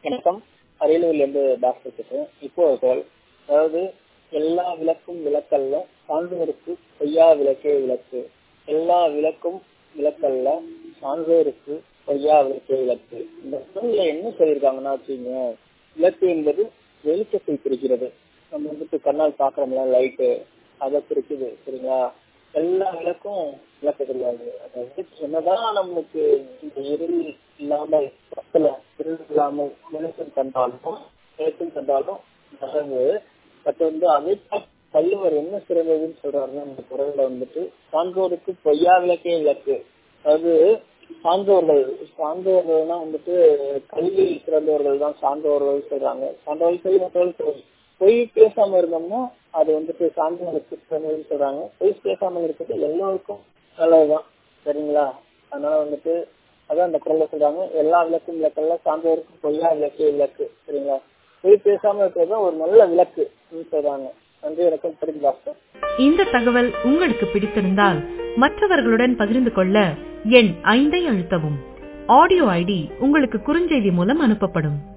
வணக்கம் அரியலூர்ல இருந்து டாக்டர் பேசுறேன் இப்போ ஒரு call. அதாவது எல்லா விளக்கும் விளக்கல்ல சான்றோருக்கு பொய்யா விளக்கே விளக்கு எல்லா விளக்கும் விளக்கல்ல சான்றோருக்கு பொய்யா விளக்கே விளக்கு இந்த குரல்ல என்ன சொல்லியிருக்காங்கன்னா வச்சுங்க விளக்கு என்பது வெளிச்சத்தை குறிக்கிறது நம்ம வந்துட்டு கண்ணால் பாக்குறோம்ல லைட்டு அதை குறிக்குது சரிங்களா எல்லா விளக்கும் விளக்கு கிடையாது அதாவது என்னதான் நம்மளுக்கு இந்த இருள் இல்லாமல் பக்கல இருள் இல்லாமல் வெளிச்சம் கண்டாலும் வெளிச்சம் கண்டாலும் நல்லது பட் வந்து அதை வள்ளுவர் என்ன சிறந்ததுன்னு சொல்றாருன்னா இந்த குரல்ல வந்துட்டு சான்றோருக்கு பொய்யா விளக்கே விளக்கு அதாவது சான்றோர்கள் சான்றோர்கள்னா வந்துட்டு கல்வி சிறந்தவர்கள் தான் சான்றோர்கள் சொல்றாங்க சான்றோர்கள் சரி மற்றவர்கள் சரி பொய் பேசாம இருந்தோம்னா அது வந்துட்டு சான்றோர்களுக்கு சிறந்ததுன்னு சொல்றாங்க பொய் பேசாம இருக்கிறது எல்லோருக்கும் நல்லதுதான் சரிங்களா அதனால வந்துட்டு அதான் அந்த குரல்ல சொல்றாங்க எல்லா விளக்கும் விளக்கல்ல சான்றோருக்கு பொய்யா விளக்கே விளக்கு சரிங்களா பொய் பேசாம இருக்கிறது தான் ஒரு நல்ல விளக்கு சொல்றாங்க நன்றி வணக்கம் படிக்கும் டாக்டர் இந்த தகவல் உங்களுக்கு பிடித்திருந்தால் மற்றவர்களுடன் பகிர்ந்து கொள்ள எண் ஐந்தை அழுத்தவும் ஆடியோ ஐடி உங்களுக்கு குறுஞ்செய்தி மூலம் அனுப்பப்படும்